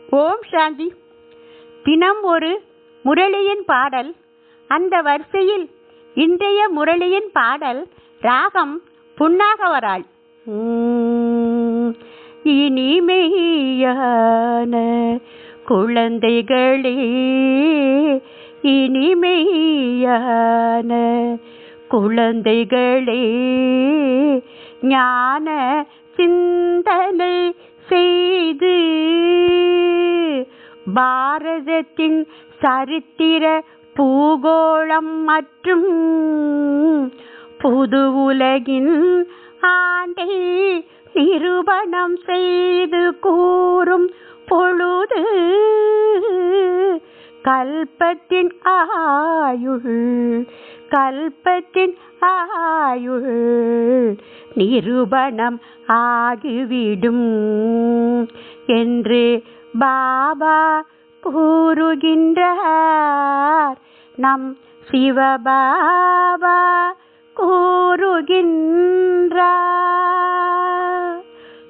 ஓம் சாந்தி தினம் ஒரு முரளியின் பாடல் அந்த வரிசையில் இன்றைய முரளியின் பாடல் ராகம் புன்னாகவராள் உம், இனிமையான குழந்தைகளே இனிமையான குழந்தைகளே ஞான சிந்தனை செய்து பாரதத்தின் சரித்திர பூகோளம் மற்றும் புது உலகின் ஆண்டை நிரூபணம் செய்து கூறும் பொழுது கல்பத்தின் ஆயுள் கல்பத்தின் ஆயுள் நிரூபணம் ஆகிவிடும் என்று பாபா கூறுகின்றார் நம் சிவபாபா கூறுகின்றார்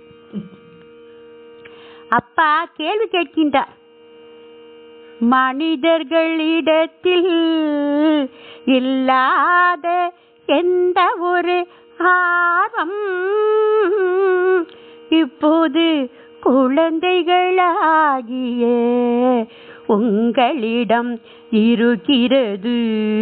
அப்பா கேள்வி கேட்கின்றார் மனிதர்களிடத்தில் இல்லாத எந்த ஒரு ஆர்வம் இப்போது குழந்தைகளாகிய உங்களிடம் இருக்கிறது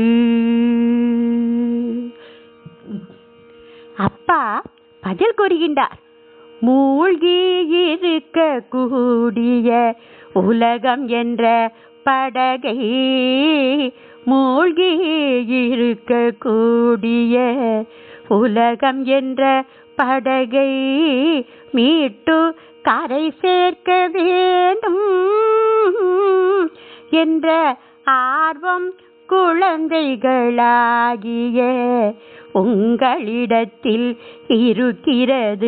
அப்பா பதில் கூறுகின்றார் மூழ்கி இருக்க கூடிய உலகம் என்ற படகை மூழ்கி இருக்க கூடிய உலகம் என்ற படகை மீட்டு கரை சேர்க்க வேண்டும் என்ற ஆர்வம் குழந்தைகளாகிய உங்களிடத்தில் இருக்கிறது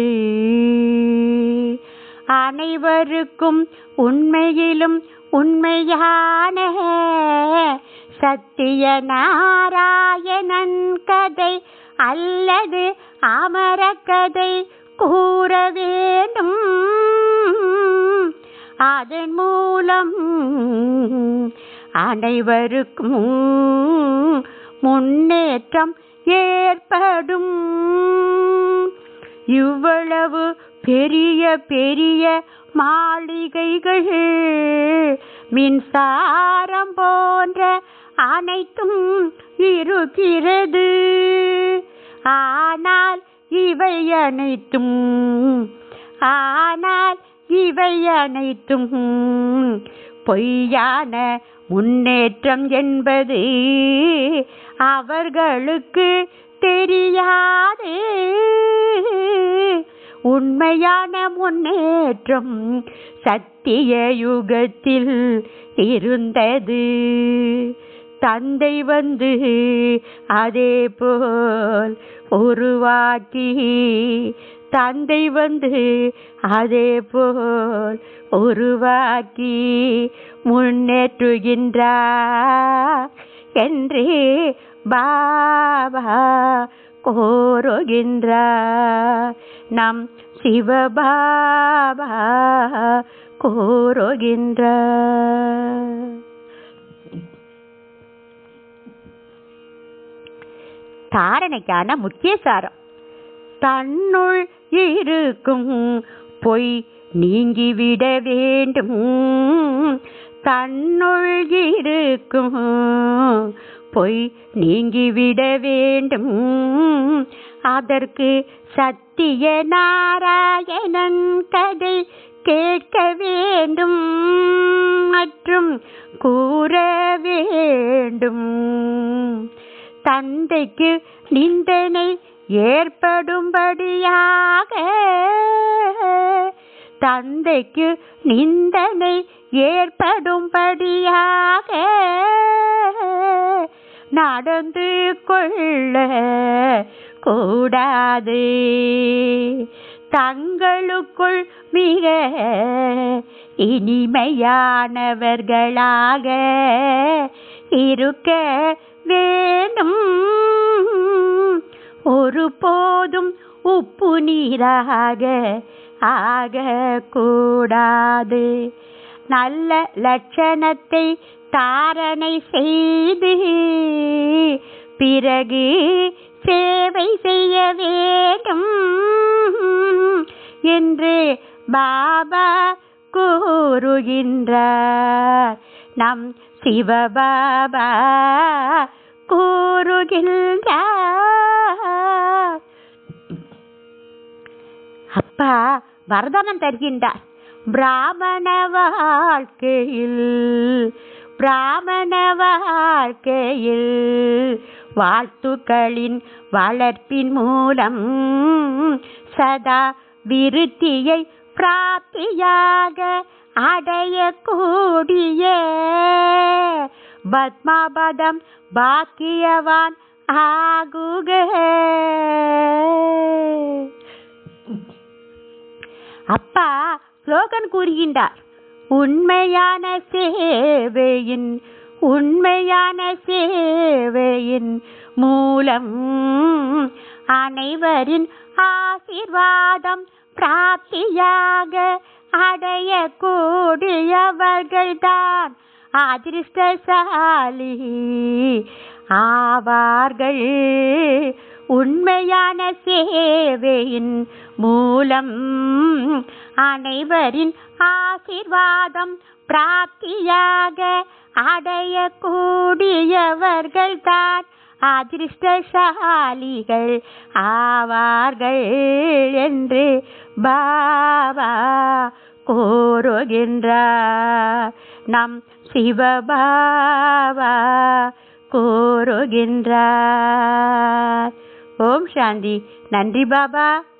அனைவருக்கும் உண்மையிலும் உண்மையான சத்திய நாராயணன் கதை அல்லது அமர கதை கூற வேண்டும் அதன் மூலம் அனைவருக்கும் முன்னேற்றம் ஏற்படும் இவ்வளவு பெரிய பெரிய மாளிகைகள் மின்சாரம் போன்ற அனைத்தும் இருக்கிறது ஆனால் இவை அனைத்தும் ஆனால் இவை அனைத்தும் பொய்யான முன்னேற்றம் என்பது அவர்களுக்கு தெரியாது உண்மையான முன்னேற்றம் சத்திய யுகத்தில் இருந்தது தந்தை வந்து அதே போல் உருவாக்கி தந்தை வந்து அதே போல் உருவாக்கி முன்னேற்றுகின்றார் என்று பாபா கோருகின்றார் நம் சிவபாபா கோருகின்றார் தாரணைக்கான முக்கிய சாரம் தன்னுள் இருக்கும் பொய் நீங்கிவிட வேண்டும் தன்னுள் இருக்கும் பொய் நீங்கிவிட வேண்டும் அதற்கு சத்திய நாராயணன் கதை கேட்க வேண்டும் மற்றும் கூற வேண்டும் தந்தைக்கு நிந்தனை ஏற்படும்படியாக தந்தைக்கு நிந்தனை ஏற்படும்படியாக நடந்து கொள்ள கூடாது தங்களுக்குள் மிக இனிமையானவர்களாக இருக்க வேண்டும் ஒருபோதும் உப்பு நீராக ஆகக்கூடாது நல்ல லட்சணத்தை தாரணை செய்து பிறகு சேவை செய்ய வேண்டும் என்று பாபா கூறுகின்றார் நம் சிவபாபா கூறுகின்றார் அப்பா வரதானம் தருகின்றார் பிராமண வாழ்க்கையில் பிராமண வாழ்க்கையில் வாழ்த்துக்களின் வளர்ப்பின் மூலம் சதா விருத்தியை பிராப்தியாக அடையக்கூடிய பத்மாபதம் பாக்கியவான் ஆகுக அப்பா ஸ்லோகன் கூறுகின்றார் உண்மையான சேவையின் உண்மையான சேவையின் மூலம் அனைவரின் ஆசீர்வாதம் பிராப்தியாக அடையக்கூடியவர்கள்தான் அதிர்ஷ்டசாலி ஆவார்கள் உண்மையான சேவையின் மூலம் அனைவரின் ஆசீர்வாதம் பிராப்தியாக அடையக்கூடியவர்கள்தான் அதிர்ஷ்டசாலிகள் ஆவார்கள் என்று பாபா கூறுகின்றார் நம் சிவபாபா கூறுகின்றார் ஓம் சாந்தி நன்றி பாபா